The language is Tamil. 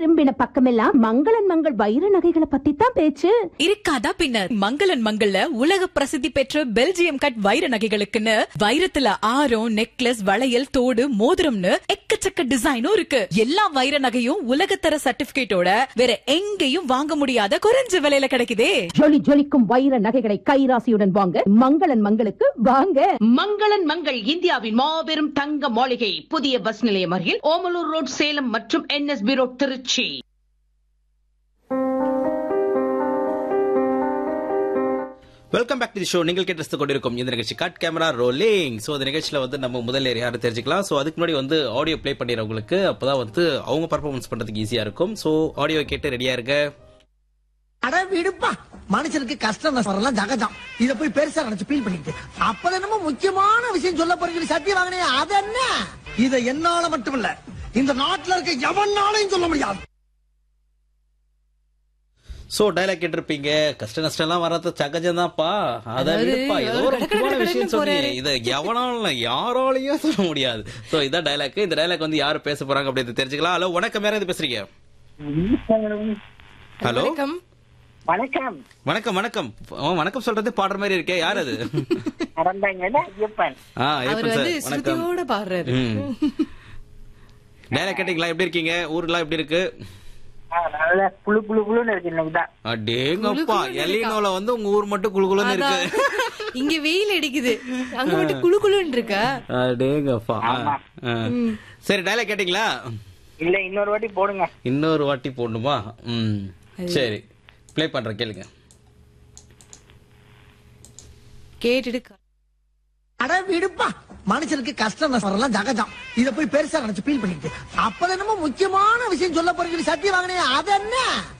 திரும்பின பக்கமெல்லாம் மங்களன் மங்கள் வைர நகைகளை பத்தி தான் பேச்சு இருக்காதா பின்ன மங்களன் மங்கள்ல உலக பிரசித்தி பெற்ற பெல்ஜியம் கட் வைர நகைகளுக்குன்னு வைரத்துல ஆரம் நெக்லஸ் வளையல் தோடு மோதிரம்னு எக்கச்சக்க டிசைனும் இருக்கு எல்லா வைர நகையும் உலகத்தர சர்டிபிகேட்டோட வேற எங்கேயும் வாங்க முடியாத குறைஞ்ச விலையில கிடைக்குதே ஜொலி ஜொலிக்கும் வைர நகைகளை கைராசியுடன் வாங்க மங்களன் மங்களுக்கு வாங்க மங்களன் மங்கள் இந்தியாவின் மாபெரும் தங்க மாளிகை புதிய பஸ் நிலையம் அருகில் ஓமலூர் ரோட் சேலம் மற்றும் NSB road Tiruchi welcome back to show நீங்கள் கேட்டு கொண்டிருக்கும் இந்த நிகழ்ச்சி கட் கேமரா ரோலிங் ஸோ இந்த நிகழ்ச்சியில் வந்து நம்ம முதல் ஏர் யாரும் தெரிஞ்சுக்கலாம் ஸோ அதுக்கு முன்னாடி வந்து ஆடியோ ப்ளே பண்ணிடுறவங்களுக்கு அப்பதான் வந்து அவங்க பர்ஃபார்மன்ஸ் பண்றதுக்கு ஈஸியா இருக்கும் ஸோ ஆடியோ கேட்டு ரெடியா இருக்க அட விடுப்பா மனுஷனுக்கு கஷ்டம் நஷ்டம் வரலாம் ஜகஜம் இத போய் பெருசா நினைச்சு ஃபீல் பண்ணிட்டு அப்ப என்னமோ முக்கியமான விஷயம் சொல்ல போறீங்க சத்தியம் வாங்கினே அது என்ன இத என்னால மட்டும் இல்ல இந்த நாட்டுல இருக்க எவனாலையும் சொல்ல முடியாது ஸோ டைலாக் கேட்டிருப்பீங்க கஷ்ட நஷ்டம் எல்லாம் வர்றது சகஜம் தான்ப்பா அதை அதாவது விடுப்பா ஏதோ ஒரு கடை, கடை, முக்கியமான கடைன்னு விஷயம் சொன்னீங்க போறாரு. இதை எவனாலும் யாராலையும் சொல்ல முடியாது ஸோ இதான் டைலாக் இந்த டைலாக் வந்து யாரு பேச போறாங்க அப்படின்னு தெரிஞ்சுக்கலாம் ஹலோ வணக்கம் யாராவது பேசுறீங்க ஹலோ வணக்கம் வணக்கம் வணக்கம் வணக்கம் ஆ, வணக்கம் சொல்றது பாடுற மாதிரி இருக்கே யார் அது நடந்தாங்கல்ல ஐயப்பன் ஆ அவர் ஐயப்பன் வந்து சார் வணக்கம் ஸ்ருதியோட பாடுறாரு டைலாக் கேட்டீங்களா எப்படி இருக்கீங்க ஊர்லாம் எப்படி இருக்கு ஆ, நல்லா குளு குளு குளுன்னு இருக்கு இன்னைக்குதான் அடேங்கப்பா எலினோல வந்து உங்க ஊர் மட்டும் குளுகுளுன்னு இருக்கு அதான். இங்க வெயில் அடிக்குது அங்க மட்டும் குளு குளுன்னு இருக்கா அடேங்கப்பா ஆ, ஆமா. ஆ. சரி டைலாக் கேட்டீங்களா இல்ல இன்னொரு வாட்டி போடுங்க இன்னொரு வாட்டி போடணுமா ம் சரி ப்ளே பண்றேன் கேளுங்க கேட்டுட்டு அட விடுப்பா மனுஷனுக்கு கஷ்டம் நஷ்டம் வரலாம் ஜகஜம் இத போய் பெருசா நினைச்சு ஃபீல் பண்ணிட்டு அப்ப என்னமோ முக்கியமான விஷயம் சொல்ல போறீங்க சத்தியம் வாங்கினே அது என்ன